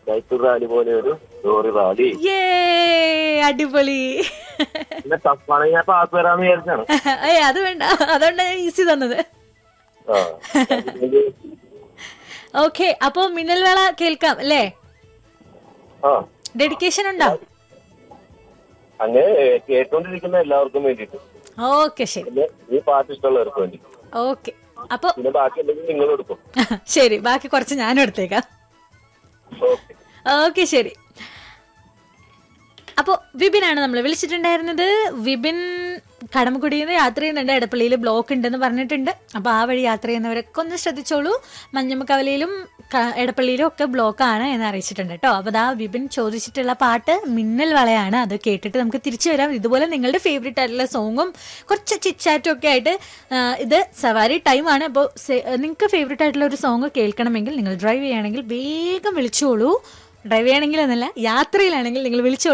cycle rally പോലെ ഒരു lorry rally യേ അടിപൊളി പിന്നെ ടഫാണെങ്കിൽ ഞാൻ പാസ് വരാന്ന് വിചാരിച്ചാണ് ഏയ് അത് വേണ്ട അതുകൊണ്ട് ഈസി തന്നത് ആ ഓക്കെ അപ്പോ മിന്നൽ വേള കേൾക്കാം അല്ലേ ആ ഡെഡിക്കേഷൻ ഉണ്ടോ അങ്ങനെ കേട്ടോണ്ടിരിക്കുന്ന എല്ലാവർക്കും വേണ്ടിയിട്ട് ഓക്കെ ശരി പിന്നെ ഈ പാട്ട് ഇഷ്ടമുള്ളവർക്ക് വേണ്ടി ഓക്കെ അപ്പൊ പിന്നെ ബാക്കി എന്തെങ്കിലും നിങ്ങൾ എടുക്കും ശരി ബാക്കി കുറച്ച് ഞാനും എടുത്തേക്കാം ഓക്കെ ഓക്കെ ശരി അപ്പോൾ വിപിനാണ് നമ്മൾ വിളിച്ചിട്ടുണ്ടായിരുന്നത് വിപിൻ കടമക്കുടിയിൽ നിന്ന് യാത്ര ചെയ്യുന്നുണ്ട് എടപ്പള്ളിയിൽ ബ്ലോക്ക് ഉണ്ടെന്ന് പറഞ്ഞിട്ടുണ്ട് അപ്പോൾ ആ വഴി യാത്ര ചെയ്യുന്നവരൊക്കെ ഒന്ന് ശ്രദ്ധിച്ചോളൂ മഞ്ഞമ്മക്കവലയിലും ക- എടപ്പള്ളിയിലും ഒക്കെ ബ്ലോക്കാണ് എന്ന് അറിയിച്ചിട്ടുണ്ട് കേട്ടോ അപ്പോൾ ദാ വിപിൻ ചോദിച്ചിട്ടുള്ള പാട്ട് മിന്നൽ വളയാണ് അത് കേട്ടിട്ട് നമുക്ക് തിരിച്ചു വരാം ഇതുപോലെ നിങ്ങളുടെ ഫേവറേറ്റ് ആയിട്ടുള്ള സോങ്ങും കുറച്ച് ചിറ്റാറ്റും ഒക്കെ ആയിട്ട് ആ, ഇത് സവാരി ടൈമാണ് അപ്പോൾ നിങ്ങൾക്ക് ഫേവറേറ്റ് ആയിട്ടുള്ള ഒരു സോങ് കേൾക്കണമെങ്കിൽ നിങ്ങൾ ഡ്രൈവ് ചെയ്യുകയാണെങ്കിൽ വേഗം വിളിച്ചോളൂ ഡ്രൈവ് ചെയ്യണമെങ്കിൽ എന്നല്ല യാത്രയിലാണെങ്കിൽ നിങ്ങൾ വിളിച്ചോളൂ